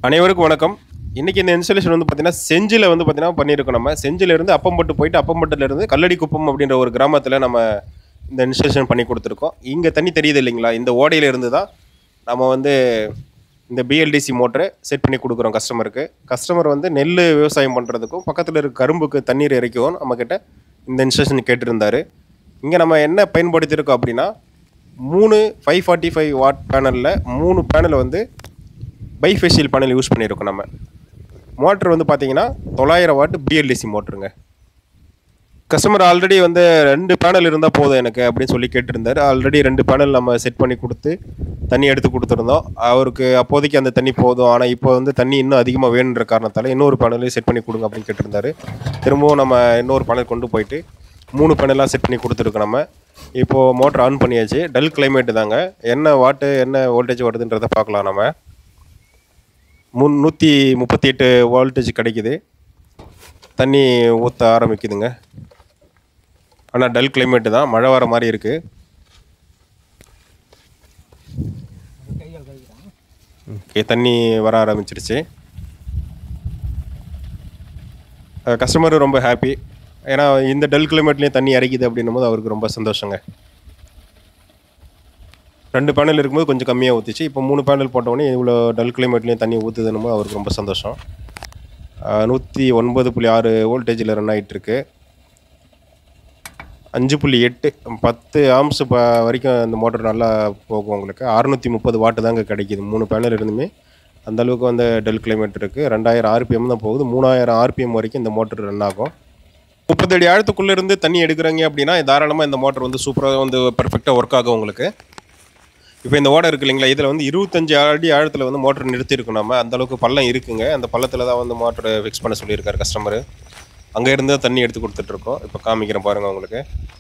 அனைவருக்கும் வணக்கம் இன்னைக்கு இந்த இன்ஸ்டாலேஷன் வந்து பார்த்தீங்கன்னா செஞ்சில் வந்து பார்த்தீங்கன்னா பண்ணியிருக்கோம் நம்ம செஞ்சிலிருந்து அப்பம்பட்டு போயிட்டு அப்பம்பட்டுலேருந்து கல்லடி குப்பம் அப்படின்ற ஒரு கிராமத்தில் நம்ம இந்த இன்ஸ்டாலேஷன் பண்ணி கொடுத்துருக்கோம் இங்கே தண்ணி தெரியுது இல்லைங்களா இந்த ஓடையில இருந்து தான் நம்ம வந்து இந்த பிஎல்டிசி மோட்டரை செட் பண்ணி கொடுக்குறோம் கஸ்டமருக்கு கஸ்டமர் வந்து நெல் விவசாயம் பண்ணுறதுக்கும் பக்கத்தில் இருக்க கரும்புக்கு தண்ணீர் இறைக்கவும் நம்மக்கிட்ட இந்த இன்ஸ்டாலேஷன் கேட்டிருந்தாரு இங்கே நம்ம என்ன பயன்படுத்தியிருக்கோம் அப்படின்னா மூணு ஃபைவ் ஃபார்ட்டி ஃபைவ் வாட் பேனலில் மூணு பேனல் வந்து பைஃபேஷியல் பேனல் யூஸ் பண்ணியிருக்கோம் நம்ம மோட்ரு வந்து பார்த்தீங்கன்னா தொள்ளாயிரம் வாட் பிஎல்டிசி மோட்ருங்க கஸ்டமர் ஆல்ரெடி வந்து ரெண்டு பேனல் இருந்தால் போதும் எனக்கு அப்படின்னு சொல்லி கேட்டிருந்தாரு ஆல்ரெடி ரெண்டு பேனல் நம்ம செட் பண்ணி கொடுத்து தண்ணி எடுத்து கொடுத்துருந்தோம் அவருக்கு அப்போதைக்கு அந்த தண்ணி போதும் ஆனால் இப்போ வந்து தண்ணி இன்னும் அதிகமாக வேணுன்ற காரணத்தால் இன்னொரு பேனலையும் செட் பண்ணி கொடுங்க அப்படின்னு கேட்டிருந்தாரு திரும்பவும் நம்ம இன்னொரு பேனல் கொண்டு போயிட்டு மூணு பேனலாக செட் பண்ணி கொடுத்துருக்கோம் நம்ம இப்போது மோட்டர் ஆன் பண்ணியாச்சு டல் கிளைமேட்டு தாங்க என்ன வாட்டு என்ன வோல்டேஜ் வருதுன்றதை பார்க்கலாம் நம்ம முன் நூற்றி முப்பத்தி எட்டு வோல்டேஜ் கிடைக்குது தண்ணி ஊற்ற ஆரம்பிக்குதுங்க ஆனால் டல் கிளைமேட்டு தான் மழை வர மாதிரி இருக்குது ஓகே தண்ணி வர ஆரம்பிச்சிருச்சு கஸ்டமர் ரொம்ப ஹாப்பி ஏன்னா இந்த டல் கிளைமேட்லேயும் தண்ணி இறக்கிது அப்படின்னும் போது அவருக்கு ரொம்ப சந்தோஷங்க ரெண்டு பேனல் இருக்கும்போது கொஞ்சம் கம்மியாக ஊற்றிச்சு இப்போ மூணு பேனல் போட்டோடனே இவ்வளோ டல் கிளைமேட்லேயும் தண்ணி ஊற்றுதுன்னு போது அவருக்கு ரொம்ப சந்தோஷம் நூற்றி ஒன்பது புள்ளி ஆறு வோல்டேஜில் ரன் ஆகிட்டுருக்கு அஞ்சு புள்ளி எட்டு பத்து ஆம்ஸ் ப வரைக்கும் இந்த மோட்டர் நல்லா போகும் உங்களுக்கு அறுநூற்றி முப்பது வாட்டு தாங்க கிடைக்கிது மூணு பேனல் இருந்துமே அந்த அளவுக்கு வந்து டெல் கிளைமேட் இருக்குது ரெண்டாயிரம் ஆர்பிஎம் தான் போகுது மூணாயிரம் ஆர்பிஎம் வரைக்கும் இந்த மோட்டர் ரன் ஆகும் முப்பது அடி ஆழத்துக்குள்ளே இருந்து தண்ணி எடுக்கிறாங்க அப்படின்னா தாராளமாக இந்த மோட்டர் வந்து சூப்பராக வந்து பர்ஃபெக்டாக ஒர்க் ஆகும் உங்களுக்கு இப்போ இந்த ஓடை இருக்கு இல்லைங்களா இதில் வந்து இருபத்தஞ்சு அடி ஆழத்தில் வந்து மோட்டர் நிறுத்தியிருக்கோம் நம்ம அந்த அளவுக்கு பள்ளம் இருக்குங்க அந்த பள்ளத்தில் தான் வந்து மோட்டர் ஃபிக்ஸ் பண்ண சொல்லியிருக்காரு கஸ்டமர் அங்கே இருந்து தான் தண்ணி எடுத்து கொடுத்துட்ருக்கோம் இப்போ காமிக்கிறேன் பாருங்கள் உங்களுக்கு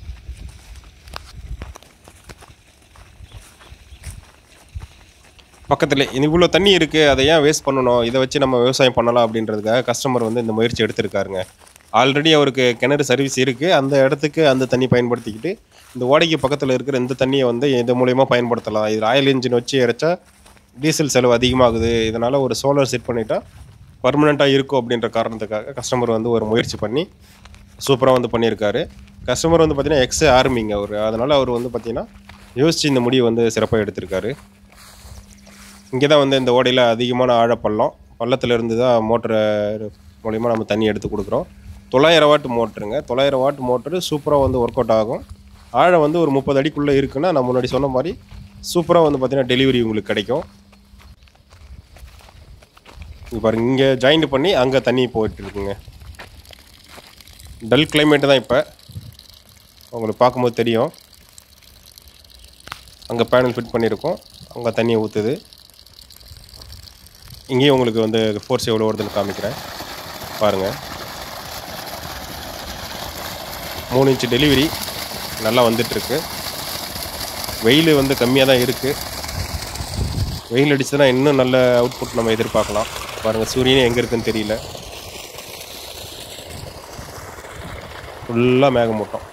பக்கத்தில் இவ்வளோ தண்ணி இருக்குது அதை ஏன் வேஸ்ட் பண்ணணும் இதை வச்சு நம்ம விவசாயம் பண்ணலாம் அப்படின்றதுக்காக கஸ்டமர் வந்து இந்த முயற்சி எடுத்திருக்காருங்க ஆல்ரெடி அவருக்கு கிணறு சர்வீஸ் இருக்குது அந்த இடத்துக்கு அந்த தண்ணி பயன்படுத்திக்கிட்டு இந்த ஓடைக்கு பக்கத்தில் இருக்கிற இந்த தண்ணியை வந்து இது மூலயமா பயன்படுத்தலாம் இது ஆயில் இன்ஜின் வச்சு இறைச்சா டீசல் செலவு அதிகமாகுது இதனால் ஒரு சோலார் செட் பண்ணிட்டா பர்மனெண்ட்டாக இருக்கும் அப்படின்ற காரணத்துக்காக கஸ்டமர் வந்து ஒரு முயற்சி பண்ணி சூப்பராக வந்து பண்ணியிருக்காரு கஸ்டமர் வந்து பார்த்தீங்கன்னா எக்ஸ் ஆர்மிங்க அவர் அதனால் அவர் வந்து பார்த்தீங்கன்னா யோசிச்சு இந்த முடிவு வந்து சிறப்பாக எடுத்திருக்காரு இங்கே தான் வந்து இந்த ஓடையில் அதிகமான ஆழப்பள்ளம் பள்ளத்தில் இருந்து தான் மோட்டரை மூலிமா நம்ம தண்ணி எடுத்து கொடுக்குறோம் தொள்ளாயிரம் வாட் மோட்டருங்க தொள்ளாயிரம் வாட் மோட்டரு சூப்பராக வந்து ஒர்க் அவுட் ஆகும் ஆழம் வந்து ஒரு முப்பது அடிக்குள்ளே இருக்குன்னா நான் முன்னாடி சொன்ன மாதிரி சூப்பராக வந்து பார்த்தீங்கன்னா டெலிவரி உங்களுக்கு கிடைக்கும் இங்க பாருங்க இங்கே ஜாயிண்ட் பண்ணி அங்கே தண்ணி போயிட்டு இருக்குங்க டல் கிளைமேட்டு தான் இப்போ உங்களுக்கு பார்க்கும்போது தெரியும் அங்கே பேனல் ஃபிட் பண்ணியிருக்கோம் அங்கே தண்ணியை ஊற்றுது இங்கேயும் உங்களுக்கு வந்து ஃபோர்ஸ் எவ்வளோ வருதுன்னு காமிக்கிறேன் பாருங்கள் மூணு இன்ச்சு டெலிவரி நல்லா வந்துட்டுருக்கு வெயில் வந்து கம்மியாக தான் இருக்குது வெயில் அடிச்சதுன்னா இன்னும் நல்ல அவுட்புட் நம்ம எதிர்பார்க்கலாம் பாருங்கள் சூரியனே எங்கே இருக்குன்னு தெரியல ஃபுல்லாக மேகமூட்டம்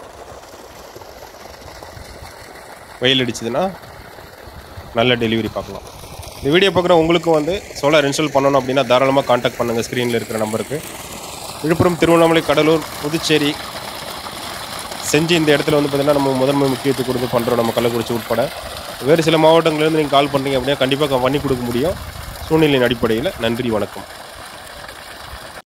வெயில் அடிச்சதுன்னா நல்ல டெலிவரி பார்க்கலாம் இந்த வீடியோ பார்க்குற உங்களுக்கும் வந்து சோலார் இன்ஸ்டால் பண்ணணும் அப்படின்னா தாராளமாக காண்டாக்ட் பண்ணுங்கள் ஸ்க்ரீனில் இருக்கிற நம்பருக்கு விழுப்புரம் திருவண்ணாமலை கடலூர் புதுச்சேரி செஞ்சு இந்த இடத்துல வந்து பார்த்திங்கன்னா நம்ம முதன்மை முக்கியத்துவம் கொடுத்து பண்ணுறோம் நம்ம கள்ளக்குறிச்சி உட்பட வேறு சில மாவட்டங்கள்லேருந்து நீங்கள் கால் பண்ணுறீங்க அப்படின்னா கண்டிப்பாக பண்ணி கொடுக்க முடியும் சூழ்நிலையின் அடிப்படையில் நன்றி வணக்கம்